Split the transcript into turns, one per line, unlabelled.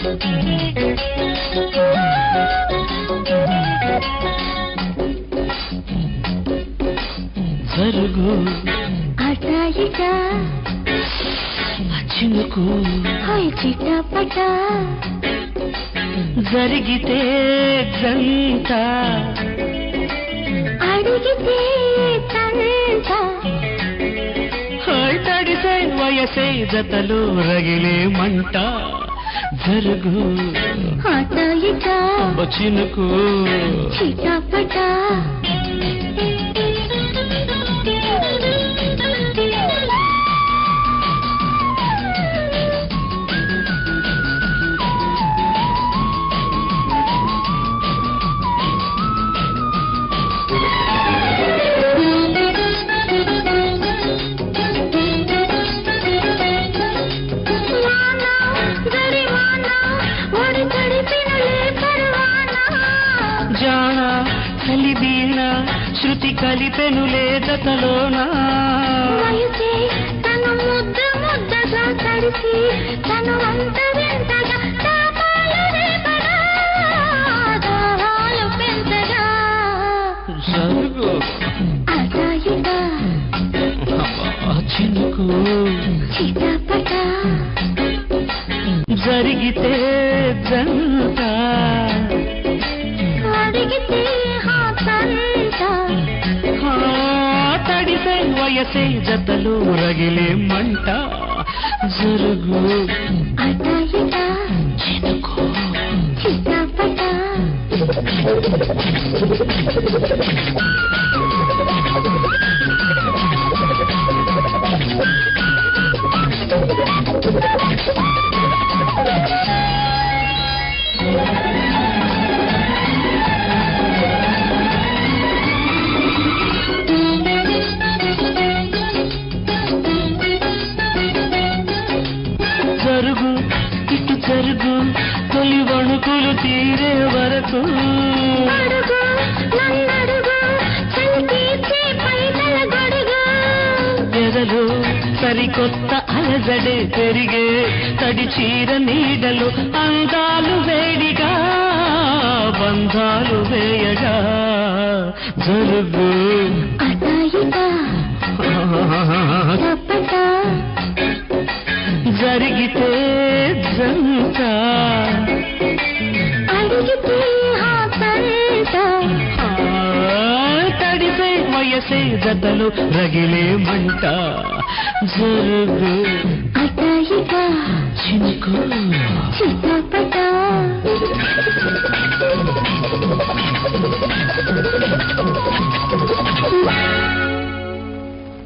జరుగు
అట ఇట
చినుకు
హాయ్ చిటపట
జరిగితే జంట
అడిగితే తంట
హాయ్ తడిసే వయసే జతలు రగిలే మంట జరుగు
అట ఇట
చినుకు
చిటపట వాన, గడివాన, ఒడి తడిపినలే పరవాన.
జాణ కలిబీణ శృతి కలిపెనులే జతలోన
వయసే తను ముద్ద ముద్దగా తడిసి తను అంత వింతగా తాపాలు రేపగా దాహాలు పెంచగా
జరుగు
అట ఇట
అబ్బా, చినుకు
చిటపట
జరిగితే జంట
అడిగితే హాతంట
ఆ, తడిసే వయసే జతలు రగిలే మంట జరుగు
అట ఇట
చినుకు
చిటపట
జరుగు ఇటు జరుగు తొలి వణుకులు తీరే వరకు
అడుగు నన్నడుగు చలితీర్చే పైదల గొడుగు
ఎదలు సరికొత్త అలజడే పెరిగే తడి చీర నీడలు అందాలు వేడిగా బంధాలు వేయగా జరుగు
అట ఇట చప్పట
జరిగితే జంట
అడిగితే హాతంట
ఆ, తడిసే వయసే జతలు రగిలే మంట జరుగు
అట ఇట
చినుకు